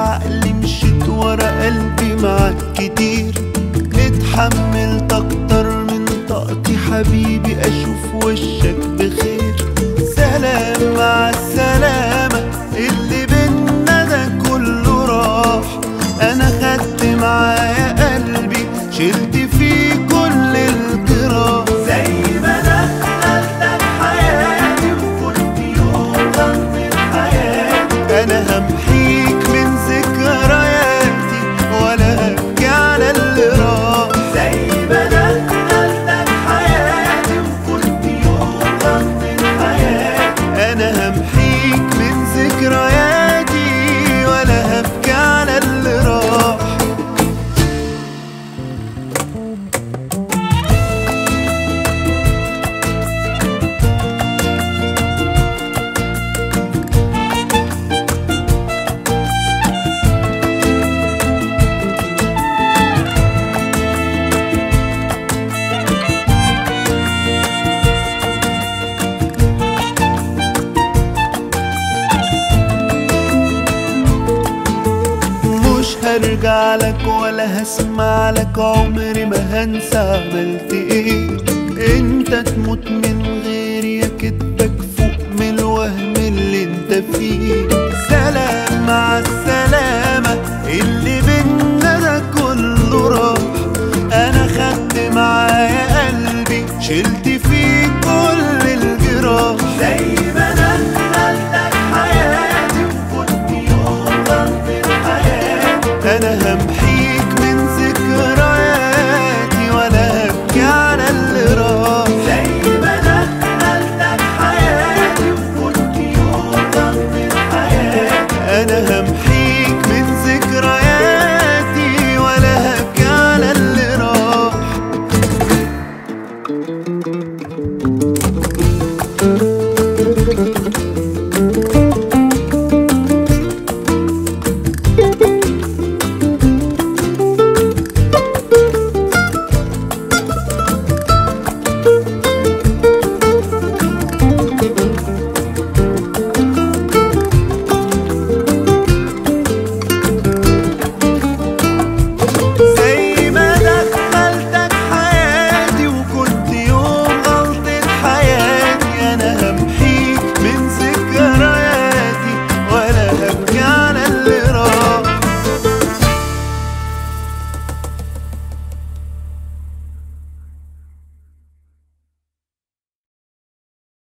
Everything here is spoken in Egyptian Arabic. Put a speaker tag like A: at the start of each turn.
A: عقلي مشيت ورا قلبي معاك كتير اتحملت اكتر من طاقتي حبيبي اشوف وشك بخير سلام مع السلامة اللي بينا ده كله راح انا خدت معايا قلبي شلت فيه كل الجراح زي ما دخلتك حياتي وكنت يوم غمض حياتي انا همحيك من ذكرياتي ولا ابكي على اللي راح زي ما دخلتك حياتي وكنت يوم غمض حياتي انا همحيك من ذكرياتي ولا هبكي على اللي راح مش هرجع لك ولا هسمع لك عمري ما هنسى عملت ايه انت تموت من غيري يا كدبك